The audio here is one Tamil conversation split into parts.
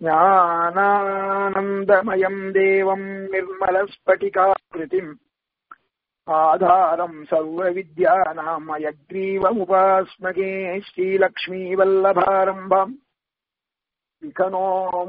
ज्ञानानन्दमयम् देवम् निर्मलस्फटिकाकृतिम् आधारम् सर्वविद्यानाम् अयग्रीवमुपास्मगे श्रीलक्ष्मीवल्लभारम्भम् विखनो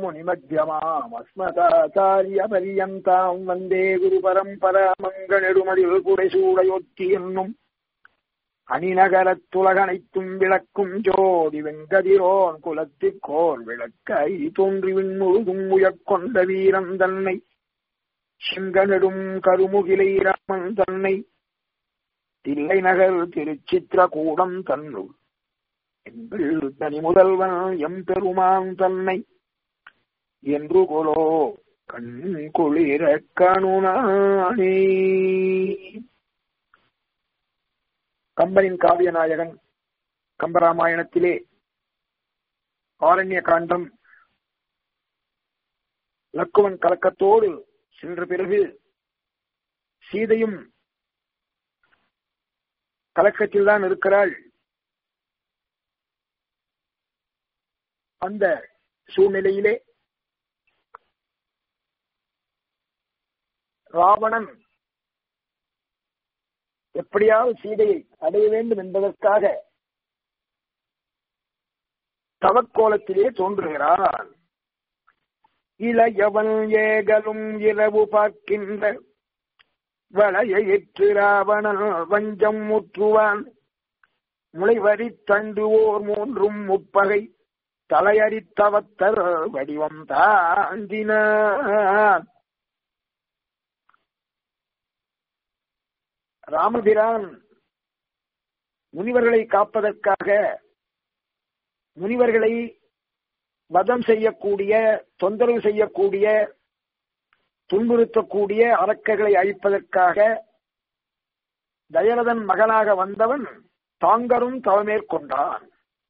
முனிமத்தியமாமஸ்மதாச்சாரியபரியந்தாம் வந்தே குரு பரம்பராமங்கனெடுமதில் குடைசூடையொத்தி என்னும் அணிநகரத்துலகனைத்தும் விளக்கும் ஜோதி வெங்கதிரோன் குலத்திற்கோர் விளக்கை தோன்றி விண்முழுதும் உயர்கொண்ட வீரன் தன்னை செங்கனெடும் கருமுகிலை ராமன் தன்னை தில்லை நகர் திருச்சித்திரகூடம் தன்னுள் எங்கள் தனி முதல்வன் எம் பெருமான் தன்னை என்று கொலோ கண் குளிர கணுனானே கம்பனின் காவிய நாயகன் கம்பராமாயணத்திலே ஆரண்ய காண்டம் லக்குவன் கலக்கத்தோடு சென்ற பிறகு சீதையும் கலக்கத்தில் தான் இருக்கிறாள் அந்த சூழ்நிலையிலே ராவணன் எப்படியாவது சீதையை அடைய வேண்டும் என்பதற்காக தவக்கோலத்திலே தோன்றுகிறான் இளையவன் ஏகலும் இரவு பார்க்கின்ற வளையிற்று ராவணன் வஞ்சம் முற்றுவான் முளைவரி தண்டுவோர் மூன்றும் முப்பகை தலையறித்தவத்தர் வடிவம் தாண்டினான் ராமபிரான் முனிவர்களை காப்பதற்காக முனிவர்களை வதம் செய்யக்கூடிய தொந்தரவு செய்யக்கூடிய துன்புறுத்தக்கூடிய அரக்கர்களை அழிப்பதற்காக தயரதன் மகனாக வந்தவன் தாங்கரும் தவமேற்கொண்டான்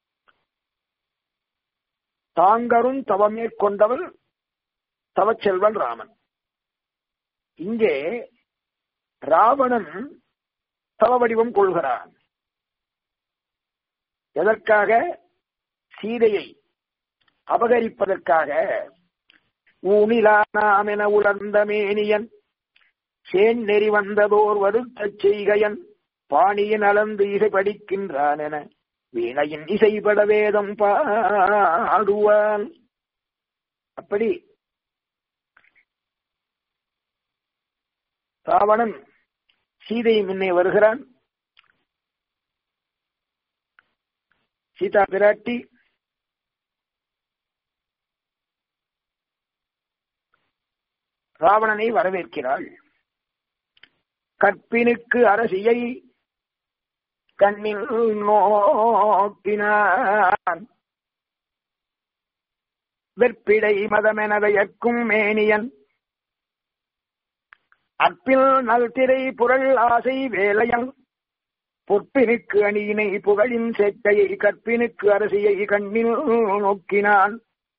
தாங்கரும் தவமேற்கொண்டவள் தவச்செல்வன் ராமன் இங்கே ராவணன் தவ வடிவம் கொள்கிறான் எதற்காக சீதையை அபகரிப்பதற்காக ஊனிலானாம் என உலர்ந்த மேனியன் சேன் நெறி வந்ததோர் வருத்தச் செய்கையன் பாணியின் அளந்து இசை படிக்கின்றான் என வீணையின் இசைப்பட வேதம் பாடுவான் அப்படி ராவணன் சீதை முன்னே வருகிறான் சீதா பிராட்டி ராவணனை வரவேற்கிறாள் கற்பினுக்கு அரசியை கண்ணில் நோக்கினான் வெற்பிடை மதமென வியக்கும் மேனியன் அற்பில் நல்திரை புரள் ஆசை வேலையன் பொற்பினுக்கு அணியினை புகழின் சேட்டையை கற்பினுக்கு அரசியை கண்ணில் நோக்கினான்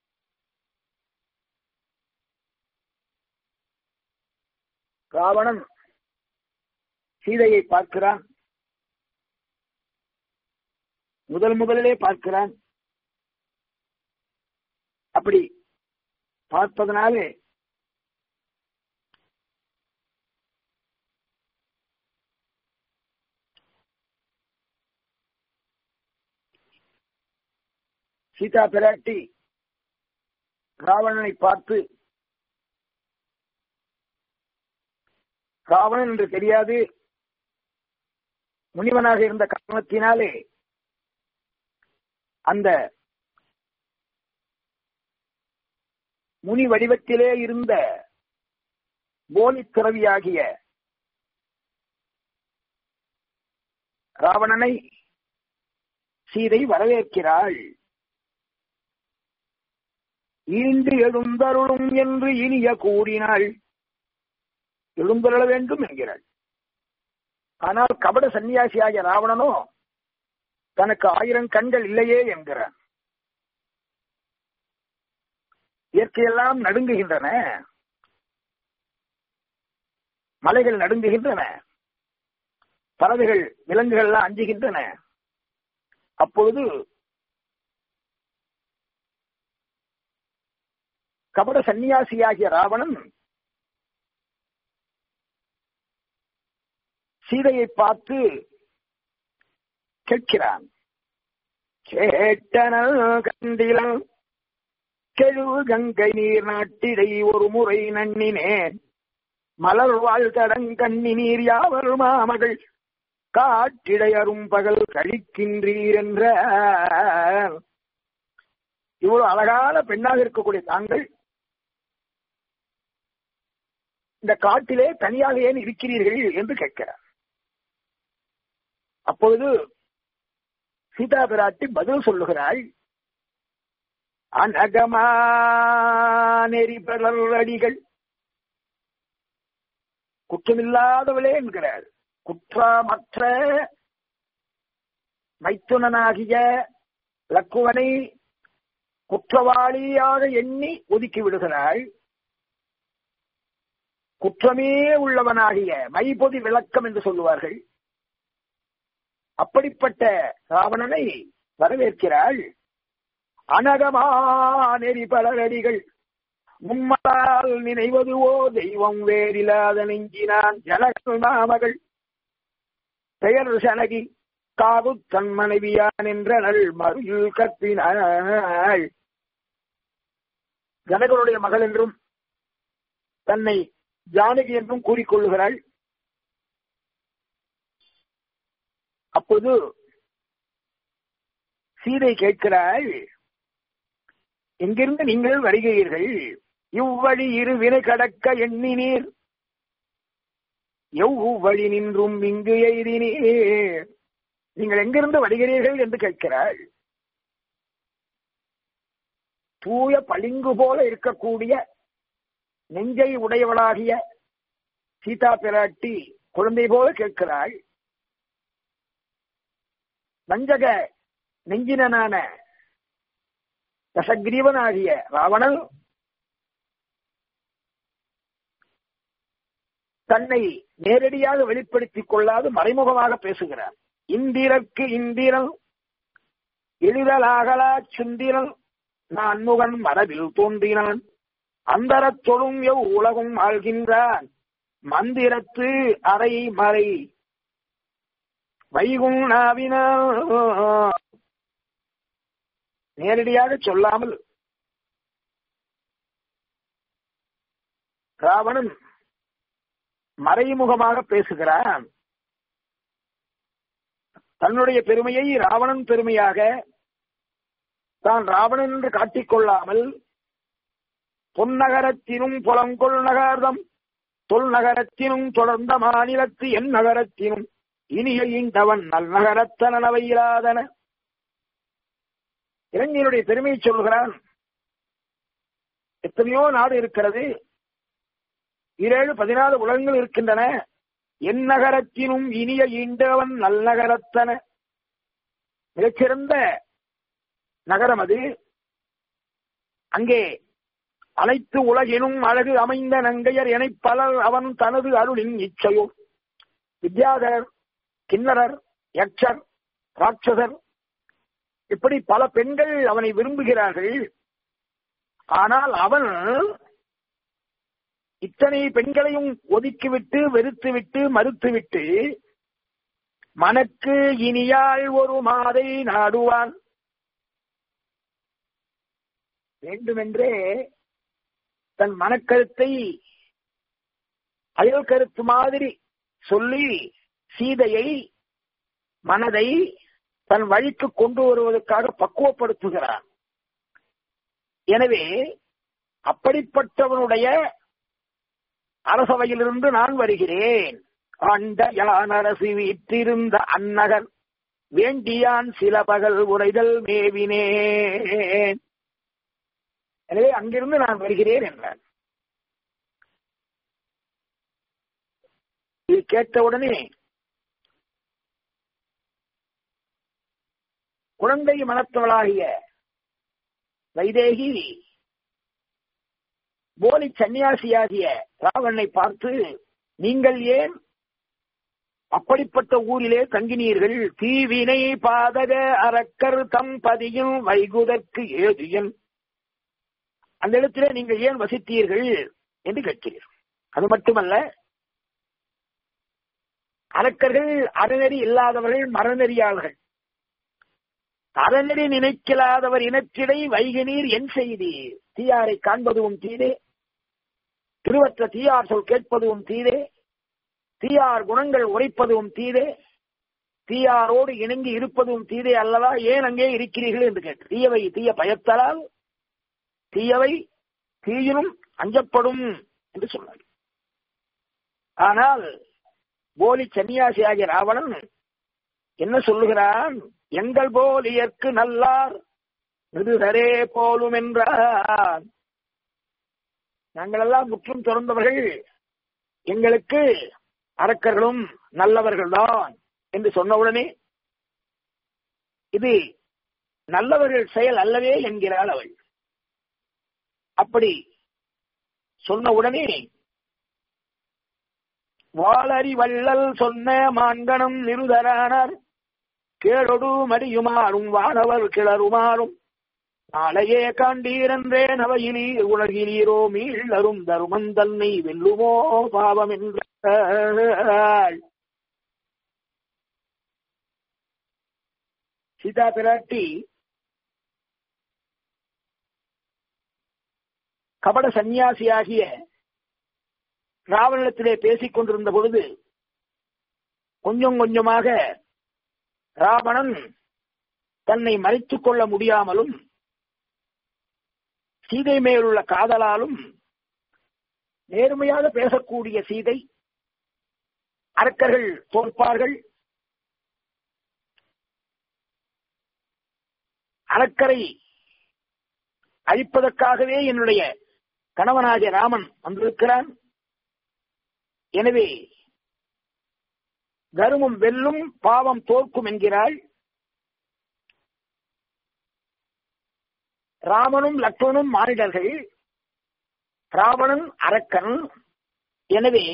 ராவணன் சீதையை பார்க்கிறான் முதல் முதலிலே பார்க்கிறான் அப்படி பார்ப்பதனாலே சீதா பிராட்டி ராவணனை பார்த்து ராவணன் என்று தெரியாது முனிவனாக இருந்த காரணத்தினாலே அந்த முனி வடிவத்திலே இருந்த போலித்துறவியாகிய ராவணனை சீதை வரவேற்கிறாள் ஈண்டு எழுந்தருளும் என்று இனிய கூறினாள் எழுந்தருள வேண்டும் என்கிறாள் ஆனால் கபட சன்னியாசியாகிய ராவணனோ தனக்கு ஆயிரம் கண்கள் இல்லையே என்கிறான் இயற்கையெல்லாம் நடுங்குகின்றன மலைகள் நடுங்குகின்றன பறவைகள் விலங்குகள் எல்லாம் அஞ்சுகின்றன அப்பொழுது கபட சன்னியாசியாகிய ராவணன் சீதையை பார்த்து கேட்கிறான் கேட்டனல் கண்டிலன் கெழுவு கங்கை நீர் நாட்டிடை ஒரு முறை நன்னினேன் மலர் வாழ் தடங்கண்ணி நீர் யாவர் மாமகள் காட்டிடை அரும் பகல் கழிக்கின்றீர் என்ற இவ்வளவு அழகான பெண்ணாக இருக்கக்கூடிய தாங்கள் இந்த காட்டிலே தனியாக ஏன் இருக்கிறீர்கள் என்று கேட்கிறார் அப்பொழுது சீதா பிராட்டி பதில் சொல்லுகிறாள் அனகமா நெறிபலர் அடிகள் குற்றமில்லாதவளே என்கிறார் குற்றமற்ற மைத்துனனாகிய லக்குவனை குற்றவாளியாக எண்ணி ஒதுக்கி விடுகிறாள் குற்றமே உள்ளவனாகிய மைபொதி விளக்கம் என்று சொல்லுவார்கள் அப்படிப்பட்ட ராவணனை வரவேற்கிறாள் அனகமா நெறி பலரடிகள் மும்மலால் நினைவதுவோ தெய்வம் வேறில்லாத நெஞ்சினான் ஜனகல் நாமகள் பெயர் சனகி காது தன் மனைவியான் என்ற நல் மறுயில் கத்தினாள் ஜனகருடைய மகள் என்றும் தன்னை ஜானகி என்றும் கூறிக்கொள்ளுகிறாள் அப்போது சீதை கேட்கிறாள் எங்கிருந்து நீங்கள் வருகிறீர்கள் இவ்வழி இரு வினை கடக்க எண்ணினீர் எவ்வழி நின்றும் இங்கு எய்தினீர் நீங்கள் எங்கிருந்து வருகிறீர்கள் என்று கேட்கிறாள் தூய பளிங்கு போல இருக்கக்கூடிய நெஞ்சை உடையவளாகிய சீதா பிராட்டி குழந்தை போல கேட்கிறாள் வஞ்சக நெஞ்சினனான தசகிரீவனாகிய ராவணன் தன்னை நேரடியாக வெளிப்படுத்திக் கொள்ளாது மறைமுகமாக பேசுகிறார் இந்திரற்கு இந்திரன் எளிதலாகலா சுந்திரன் நான் முகன் மரபில் தோன்றினான் அந்தரத்தொழும் எவ் உலகும் ஆள்கின்றான் மந்திரத்து அறை மறை வைகும் நாவினால் நேரடியாக சொல்லாமல் ராவணன் மறைமுகமாக பேசுகிறான் தன்னுடைய பெருமையை ராவணன் பெருமையாக தான் ராவணன் என்று காட்டிக்கொள்ளாமல் பொன்னகரத்தினும் புலங்கொள் நகர்தம் தொல் நகரத்தினும் தொடர்ந்த மாநிலத்து என் நகரத்தினும் இனிய ஈண்டவன் நல் நகரத்தனவையிலாதன இளைஞருடைய பெருமையை சொல்கிறான் எத்தனையோ நாடு இருக்கிறது இரேழு பதினாலு உலகங்கள் இருக்கின்றன என் நகரத்தினும் இனிய ஈண்டவன் நல்நகரத்தன மிகச்சிறந்த நகரம் அது அங்கே அனைத்து உலகினும் அழகு அமைந்த நங்கையர் என பலர் அவன் தனது அருளின் இச்சையோ வித்யாதரர் கிண்ணரர் யக்ஷர் ராட்சசர் இப்படி பல பெண்கள் அவனை விரும்புகிறார்கள் ஆனால் அவன் இத்தனை பெண்களையும் ஒதுக்கிவிட்டு வெறுத்துவிட்டு மறுத்துவிட்டு மனக்கு இனியாள் ஒரு மாதை நாடுவான் வேண்டுமென்றே தன் மனக்கருத்தை அயல் கருத்து மாதிரி சொல்லி சீதையை மனதை தன் வழிக்கு கொண்டு வருவதற்காக பக்குவப்படுத்துகிறான் எனவே அப்படிப்பட்டவனுடைய அரசவையிலிருந்து நான் வருகிறேன் ஆண்ட யான் அரசு வீற்றிருந்த அந்நகர் வேண்டியான் சில பகல் உரைதல் மேவினேன் எனவே அங்கிருந்து நான் வருகிறேன் என்றான் இது கேட்டவுடனே குழந்தை மனத்தவளாகிய வைதேகி போலி சன்னியாசியாகிய ராவணனை பார்த்து நீங்கள் ஏன் அப்படிப்பட்ட ஊரிலே தங்கினீர்கள் தீவினை பாதக அரக்கர் தம் பதியும் வைகுதற்கு ஏதியன் அந்த இடத்திலே நீங்கள் ஏன் வசித்தீர்கள் என்று கேட்கிறீர்கள் அது மட்டுமல்ல அரக்கர்கள் அறநெறி இல்லாதவர்கள் மரநெறியாளர்கள் அறநெறி நினைக்கலாதவர் இனத்திடை வைகை நீர் என் செய்தி தீயாரை காண்பதும் தீரே திருவற்ற தீயார் சொல் கேட்பதும் தீரே தீயார் குணங்கள் உரைப்பதும் தீரே தீயாரோடு இணங்கி இருப்பதும் தீரே அல்லவா ஏன் அங்கே இருக்கிறீர்கள் என்று கேட்டு தீயவை தீய பயத்தலால் தீயவை தீயினும் அஞ்சப்படும் என்று சொன்னார் ஆனால் போலி சன்னியாசி ஆகிய ராவணன் என்ன சொல்லுகிறான் எங்கள் போலியற்கு நல்லார் மிருதுகரே போலும் என்றார் நாங்களெல்லாம் முற்றும் திறந்தவர்கள் எங்களுக்கு அரக்கர்களும் நல்லவர்கள்தான் என்று சொன்னவுடனே இது நல்லவர்கள் செயல் அல்லவே என்கிறாள் அவள் அப்படி சொன்ன உடனே வாளறி வள்ளல் சொன்ன மான்கணம் நிருதரானார் கேடொடு மடியுமாறும் வானவர் கிளறுமாறும் நாளையே காண்டீரன்றேன் அவையிலீ உலகிலீரோ மீளரும் தருமன் தன்னை வெல்லுமோ பாவம் என்றாள் சீதா பிராட்டி கபட சந்நியாசியாகிய ராவணத்திலே பேசிக் கொண்டிருந்த பொழுது கொஞ்சம் கொஞ்சமாக ராவணன் தன்னை மறைத்துக் கொள்ள முடியாமலும் சீதை மேலுள்ள காதலாலும் நேர்மையாக பேசக்கூடிய சீதை அரக்கர்கள் தோற்பார்கள் அரக்கரை அழிப்பதற்காகவே என்னுடைய கணவனாகிய ராமன் வந்திருக்கிறான் எனவே கருமம் வெல்லும் பாவம் தோற்கும் என்கிறாள் ராமனும் லக்ஷ்மணும் மானிடர்கள் ராவணன் அரக்கன் எனவே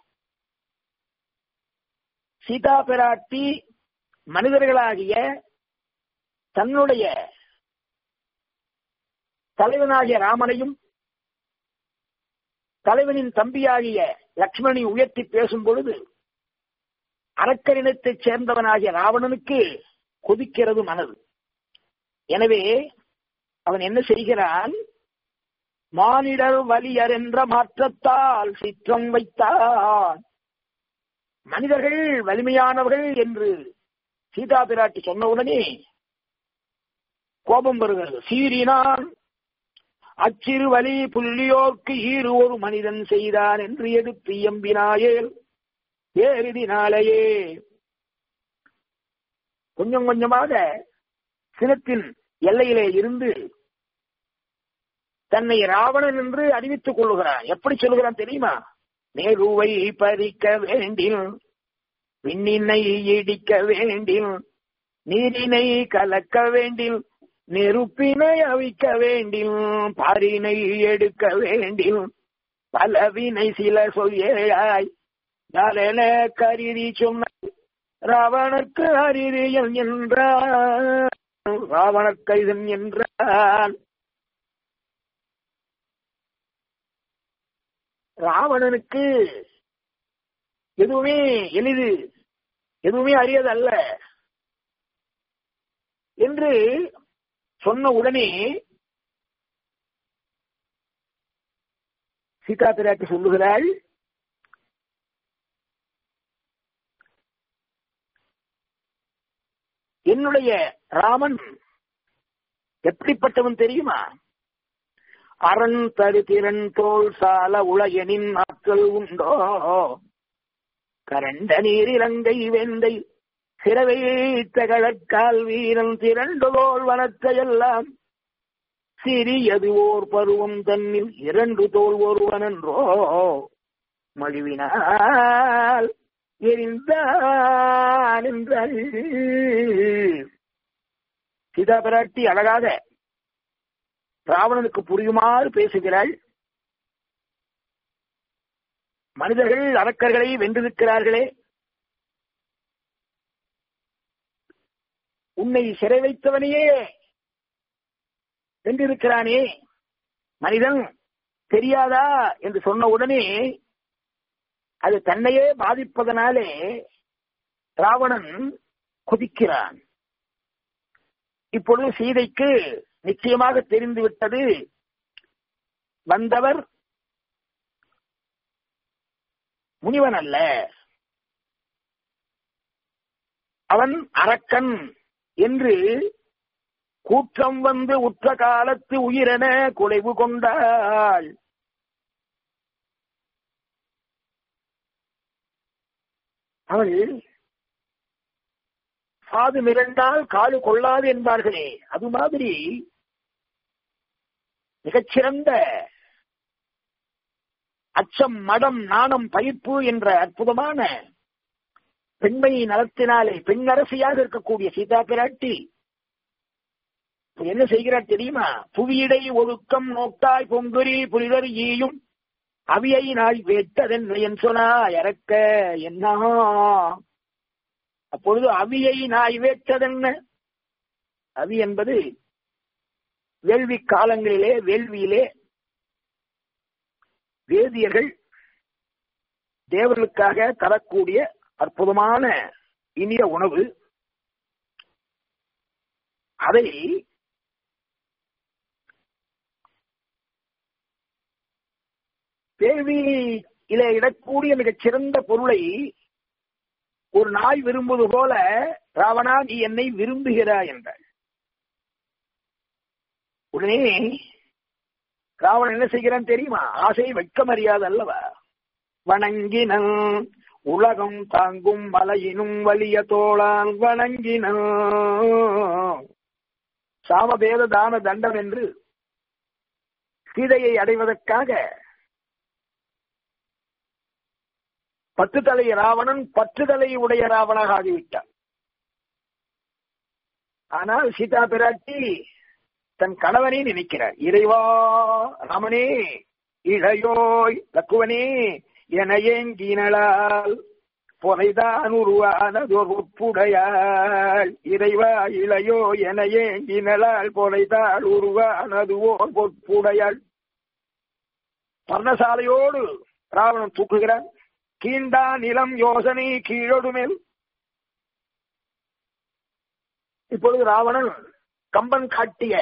சீதா பிராட்டி மனிதர்களாகிய தன்னுடைய தலைவனாகிய ராமனையும் தலைவனின் தம்பியாகிய லக்ஷ்மணனை உயர்த்தி பேசும் பொழுது அரக்கரினத்தைச் சேர்ந்தவனாகிய ராவணனுக்கு கொதிக்கிறது மனது எனவே அவன் என்ன செய்கிறான் மானிடர் வலியர் என்ற மாற்றத்தால் சிற்றம் வைத்தான் மனிதர்கள் வலிமையானவர்கள் என்று சீதா பிராட்டி சொன்னவுடனே கோபம் வருகிறது சீறினான் அச்சிறு வலி புள்ளியோர்க்கு ஈறு ஒரு மனிதன் செய்தான் என்று எடுத்து எம்பினாயேல் ஏறினாலேயே கொஞ்சம் கொஞ்சமாக சினத்தின் எல்லையிலே இருந்து தன்னை ராவணன் என்று அறிவித்துக் கொள்ளுகிறான் எப்படி சொல்லுகிறான் தெரியுமா நேருவை பறிக்க வேண்டில் விண்ணினை இடிக்க வேண்டில் நீரினை கலக்க வேண்டில் நெருப்பினை அவிக்க வேண்டில் பாரினை எடுக்க வேண்டில் பலவினை சில சொல்லேழாய் நலன கருதி சொன்ன ராவணர்க்கு அறிவியல் என்றான் ராவணர் கைதன் என்றான் ராவணனுக்கு எதுவுமே எளிது எதுவுமே அறியது அல்ல என்று சொன்ன உடனே சீதா பிராட்டி சொல்லுகிறாள் என்னுடைய ராமன் எப்படிப்பட்டவன் தெரியுமா அரண் தரு திறன் தோல் சால உலகனின் ஆற்றல் உண்டோ கரண்ட நீர் இலங்கை வெந்தை சிறவைத்த கழற்கால் வீரன் திரண்டுதோல் வனத்தையெல்லாம் சிறியது ஓர் பருவம் தன்னில் இரண்டு தோல் ஒருவனன்றோ மழுவினால் எரிந்தான் என்றாள் சீதா பிராட்டி அழகாக ராவணனுக்கு புரியுமாறு பேசுகிறாள் மனிதர்கள் அரக்கர்களை வென்றிருக்கிறார்களே உன்னை சிறை வைத்தவனையே வென்றிருக்கிறானே மனிதன் தெரியாதா என்று சொன்ன உடனே அது தன்னையே பாதிப்பதனாலே ராவணன் குதிக்கிறான் இப்பொழுது சீதைக்கு நிச்சயமாக தெரிந்துவிட்டது வந்தவர் முனிவன் அல்ல அவன் அரக்கன் என்று கூற்றம் வந்து உற்ற காலத்து உயிரென குலைவு கொண்டாள் அவள் சாது மிரண்டால் காடு கொள்ளாது என்பார்களே அது மாதிரி மிகச்சிறந்த அச்சம் மடம் நாணம் பயிர்ப்பு என்ற அற்புதமான பெண்மை நலத்தினாலே பெண்ணரசியாக இருக்கக்கூடிய சீதா பிராட்டி என்ன செய்கிறார் தெரியுமா புவியிடை ஒழுக்கம் நோக்காய் பொங்குரி புரிதர் ஈயும் அவியை நாய் வேட்டதென்று என் சொன்னா இறக்க என்ன அப்பொழுது அவியை நாய் வேற்றதென்ன அவி என்பது வேள்வி காலங்களிலே வேள்வியிலே வேதியர்கள் தேவர்களுக்காக தரக்கூடிய அற்புதமான இனிய உணவு அதை வேள்வியிலே இடக்கூடிய மிகச் சிறந்த பொருளை ஒரு நாய் விரும்புவது போல ராவணா நீ என்னை விரும்புகிறாய் என்றாள் உடனே ராவணன் என்ன செய்கிறான் தெரியுமா ஆசை வெட்கம் அறியாது அல்லவா வணங்கினன் உலகம் தாங்கும் மலையினும் வலிய தோளால் வணங்கினன் சாமபேத தான தண்டம் என்று சீதையை அடைவதற்காக பத்து தலை ராவணன் பத்து தலை உடைய ராவணாக ஆகிவிட்டான் ஆனால் சீதா பிராட்டி தன் கணவனை நினைக்கிறார் இறைவா ராமனே இளையோய் லக்குவனே என ஏங்கினளால் பொறைதான் உருவானதோர் உட்புடையாள் இறைவா இளையோ என ஏங்கினளால் பொறைதாள் உருவானது ஓர் பொற்புடையாள் பர்ணசாலையோடு ராவணன் தூக்குகிறான் கீண்டா நிலம் யோசனை கீழோடு மேல் இப்பொழுது ராவணன் கம்பன் காட்டிய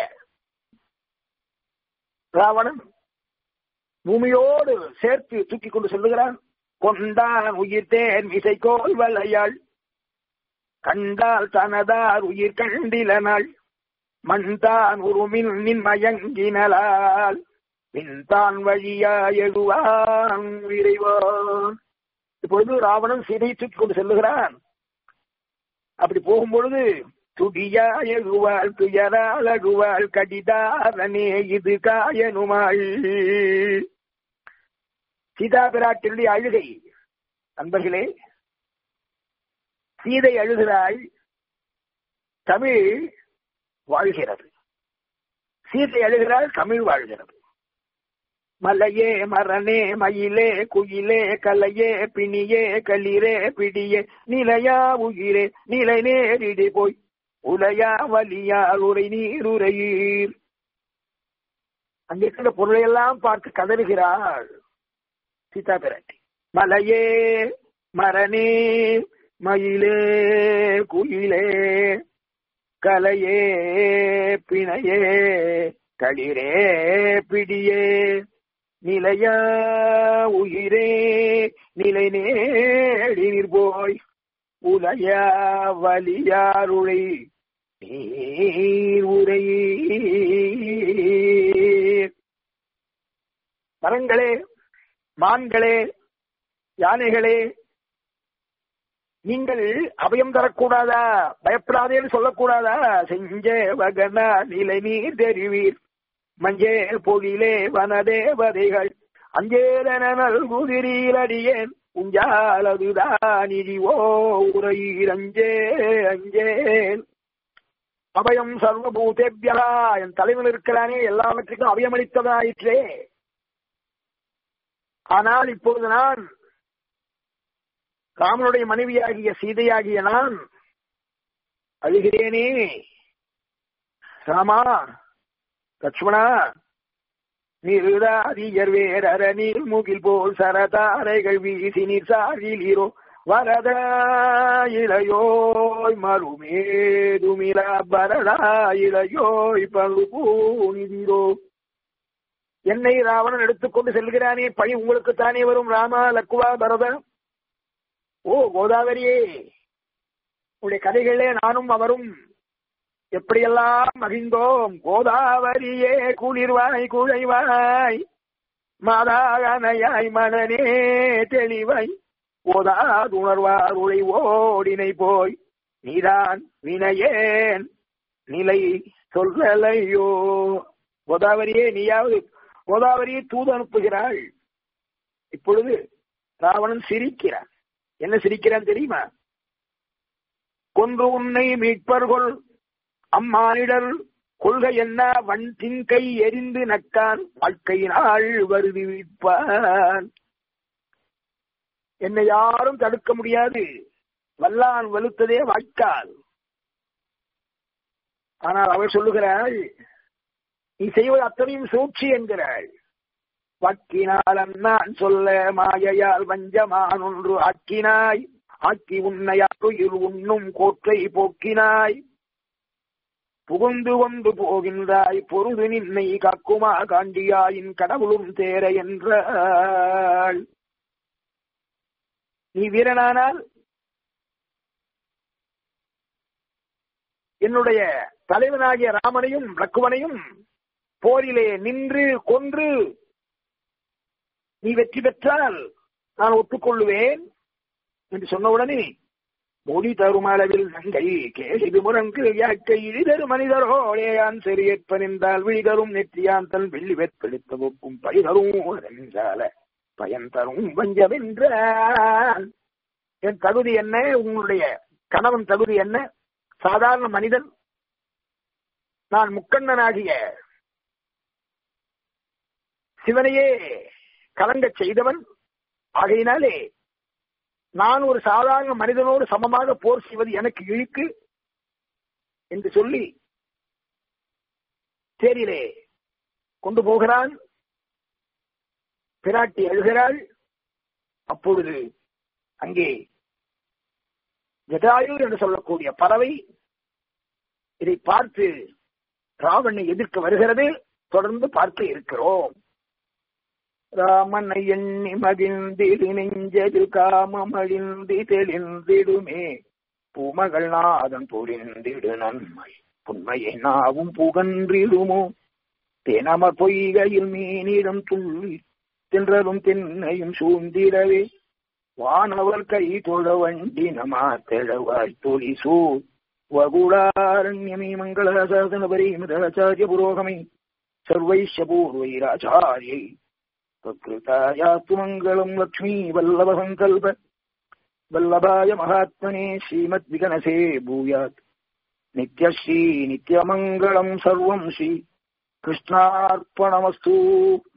ராவணன் பூமியோடு சேர்த்து தூக்கி கொண்டு செல்லுகிறான் கொண்டான் உயிர் தேன் இசைக்கோல் வலையாள் கண்டால் தனதார் உயிர் கண்டிலனாள் மண்தான் உருமின் நின் மயங்கினலால் பின்தான் வழியா எழுவான் விரைவான் இப்பொழுது ராவணன் சீதையை தூக்கி கொண்டு செல்லுகிறான் அப்படி போகும்பொழுது துடியா எழுவாள் துயரால் அழுவாள் கடிதாரனே இது காயனுமாள் சீதா பிராட்டினுடைய அழுகை நண்பர்களே சீதை அழுகிறாள் தமிழ் வாழ்கிறது சீதை அழுகிறாள் தமிழ் வாழ்கிறது மலையே மரணே மயிலே குயிலே கலையே பிணியே களிரே பிடியே நிலையா உயிரே நிலை நேரிடி போய் உலையா வலியால் உரை நீர் உரையீர் அங்கே இருக்கிற பொருளையெல்லாம் பார்த்து கதறுகிறாள் சீதா பிராட்டி மலையே மரணே மயிலே குயிலே கலையே பிணையே களிரே பிடியே நிலையா உயிரே நிலை நேடினீர் போய் உலையா வலியாருளை நீர் உரை மரங்களே மான்களே யானைகளே நீங்கள் அபயம் தரக்கூடாதா பயப்படாதேன்னு சொல்லக்கூடாதா செஞ்சே வகனா நிலை நீர் தெரிவீர் மஞ்சே பொழிலே வனதேவதைகள் அஞ்சேலனல் குதிரியில் அடியேன் உஞ்சாலதுதான் இடிவோ உரையீர் அஞ்சே அஞ்சேன் அபயம் சர்வபூதேபியா என் தலைவன் இருக்கிறானே எல்லாவற்றுக்கும் அபயமளித்ததாயிற்றே ஆனால் இப்பொழுது நான் ராமனுடைய மனைவியாகிய சீதையாகிய நான் அழுகிறேனே ராமா லட்சுமணா நிருதாதியர் வேரர நீர்முகில் போல் சரதாரைகள் வீசி நீர் சாரிலீரோ வரத இளையோய் மறுமேதுமிலா பரதா இளையோய் பழுபூனிதிரோ என்னை ராவணன் எடுத்துக்கொண்டு செல்கிறானே பழி உங்களுக்கு தானே வரும் ராமா லக்குவா பரத ஓ கோதாவரியே உடைய கதைகளே நானும் அவரும் எப்படியெல்லாம் மகிழ்ந்தோம் கோதாவரியே குளிர்வாய் குழைவாய் மாதாகனையாய் மனநே தெளிவாய் ஓதாதுணர்வார் உழை ஓடினை போய் நீதான் வினையேன் நிலை சொல்லலையோ கோதாவரியே நீயாவது கோதாவரியை தூது அனுப்புகிறாள் இப்பொழுது ராவணன் சிரிக்கிறான் என்ன சிரிக்கிறான் தெரியுமா கொன்று உன்னை மீட்பர்கள் அம்மானிடர் கொள்கை என்ன வன் திங்கை எரிந்து நட்டான் வாழ்க்கையினால் வருதி விற்பான் என்னை யாரும் தடுக்க முடியாது வல்லான் வலுத்ததே வாய்க்கால் ஆனால் அவள் சொல்லுகிறாள் நீ செய்வது அத்தனையும் சூழ்ச்சி என்கிறாள் வாக்கினால் அண்ணான் சொல்ல மாயையால் வஞ்சமான் ஒன்று ஆக்கினாய் ஆக்கி உன்னையாற்றுயிர் உண்ணும் கோற்றை போக்கினாய் புகுந்து கொண்டு போகின்றாய் பொருது நின்னை காக்குமா காண்டியாயின் கடவுளும் தேர என்றாள் நீ வீரனானால் என்னுடைய தலைவனாகிய ராமனையும் லக்குவனையும் போரிலே நின்று கொன்று நீ வெற்றி பெற்றால் நான் ஒத்துக்கொள்ளுவேன் என்று சொன்னவுடனே மொழி தரும் அளவில் நங்கை கேசிது முரங்கு யாக்கை இழிதரு மனிதரோடையான் செறியேற்பன் என்றால் விழிதரும் நெற்றியான் தன் வெள்ளி வெற்பெடுத்த ஒப்பும் பழிதரும் என்றால பயன் தரும் வஞ்சமென்றான் என் தகுதி என்ன உங்களுடைய கணவன் தகுதி என்ன சாதாரண மனிதன் நான் முக்கண்ணனாகிய சிவனையே கலங்க செய்தவன் ஆகையினாலே நான் ஒரு சாதாரண மனிதனோடு சமமாக போர் செய்வது எனக்கு இழுக்கு என்று சொல்லி தேரிலே கொண்டு போகிறான் பிராட்டி அழுகிறாள் அப்பொழுது அங்கே ஜடாயு என்று சொல்லக்கூடிய பறவை இதை பார்த்து ராவணனை எதிர்க்க வருகிறது தொடர்ந்து பார்க்க இருக்கிறோம் ராமனை எண்ணி மகிழ்ந்திடு நெஞ்சது காமமழிந்தி தெளிந்திடுமே பூமகள் நாதன் புரிந்திடு நன்மை புண்மையை நாவும் புகன்றிடுமோ தேனமர் பொய்கையில் மீனிடம் துள்ளி தின்றலும் தென்னையும் சூழ்ந்திடவே வானவர் கை தொழ வண்டி நமா தெழவாய் தொழி சூழ் வகுடாரண்யமே மங்களசாசன பரிமிதாச்சாரிய புரோகமே சர்வைஷ பூர்வைராச்சாரியை तत्कृतायास्तु मङ्गलम् लक्ष्मी वल्लभसङ्कल्प वल्लभाय महात्मने श्रीमद्विगणसे भूयात् नित्यश्री नित्यमङ्गलम् सर्वम् श्री कृष्णार्पणमस्तु